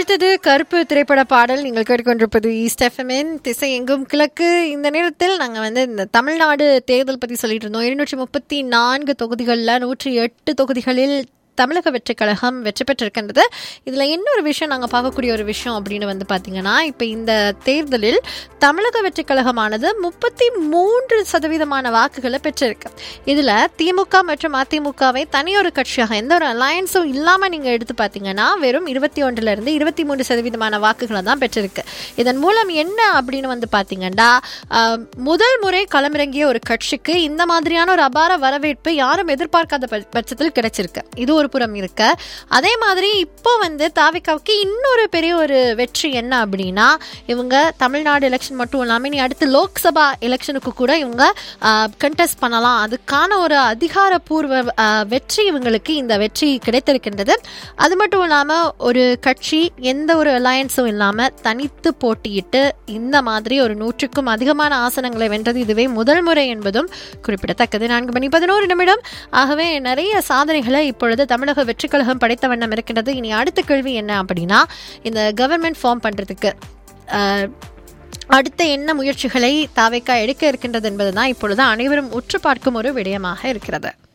அடுத்தது கருப்பு திரைப்பட பாடல் நீங்கள் கேட்டுக்கொண்டிருப்பது ஈஸ்ட் எஃப்எம்என் திசை எங்கும் கிழக்கு இந்த நேரத்தில் நாங்கள் வந்து இந்த தமிழ்நாடு தேர்தல் பற்றி சொல்லிட்டு இருந்தோம் இருநூற்றி முப்பத்தி நான்கு தொகுதிகளில் நூற்றி எட்டு தொகுதிகளில் தமிழக வெற்றிக் கழகம் வெற்றி பெற்றிருக்கின்றது இதில் இன்னொரு விஷயம் நாங்கள் பார்க்கக்கூடிய ஒரு விஷயம் அப்படின்னு வந்து பார்த்தீங்கன்னா இப்போ இந்த தேர்தலில் தமிழக வெற்றிக் கழகமானது முப்பத்தி மூன்று சதவீதமான வாக்குகளை பெற்றிருக்கு இதில் திமுக மற்றும் அதிமுகவை தனியொரு கட்சியாக எந்த ஒரு அலையன்ஸும் இல்லாமல் நீங்கள் எடுத்து பார்த்தீங்கன்னா வெறும் இருபத்தி ஒன்றிலிருந்து இருபத்தி மூன்று சதவீதமான வாக்குகளை தான் பெற்றிருக்கு இதன் மூலம் என்ன அப்படின்னு வந்து பார்த்தீங்கன்னா ஆஹ், முதல் முறை களமிறங்கிய ஒரு கட்சிக்கு இந்த மாதிரியான ஒரு அபார வரவேற்பு யாரும் எதிர்பார்க்காத பட்ச- பட்சத்தில் கிடைச்சிருக்கு இது ஒரு புறம் இருக்க அதே மாதிரி இப்போ வந்து தாவிக்காவுக்கு இன்னொரு பெரிய ஒரு வெற்றி என்ன அப்படின்னா இவங்க தமிழ்நாடு எலெக்ஷன் மட்டும் இல்லாமல் இனி அடுத்து லோக்சபா எலெக்ஷனுக்கு கூட இவங்க கண்டெஸ்ட் பண்ணலாம் அதுக்கான ஒரு அதிகாரப்பூர்வ ஆஹ், வெற்றி இவங்களுக்கு இந்த வெற்றி கிடைத்திருக்கின்றது அது மட்டும் இல்லாமல் ஒரு கட்சி எந்த ஒரு அலையன்ஸும் இல்லாமல் தனித்து போட்டியிட்டு இந்த மாதிரி ஒரு நூற்றுக்கும் அதிகமான ஆசனங்களை வென்றது இதுவே முதல் முறை என்பதும் குறிப்பிடத்தக்கது நான்கு மணி பதினோரு நிமிடம் ஆகவே நிறைய சாதனைகளை இப்பொழுது தமிழக வெற்றிக் கழகம் படைத்த வண்ணம் இருக்கின்றது இனி அடுத்த கேள்வி என்ன அப்படின்னா இந்த கவர்மெண்ட் ஃபார்ம் பண்ணுறதுக்கு அடுத்த என்ன முயற்சிகளை தாவைக்கா எடுக்க இருக்கின்றது என்பதுதான் இப்பொழுது அனைவரும் உற்று பார்க்கும் ஒரு விடயமாக இருக்கிறது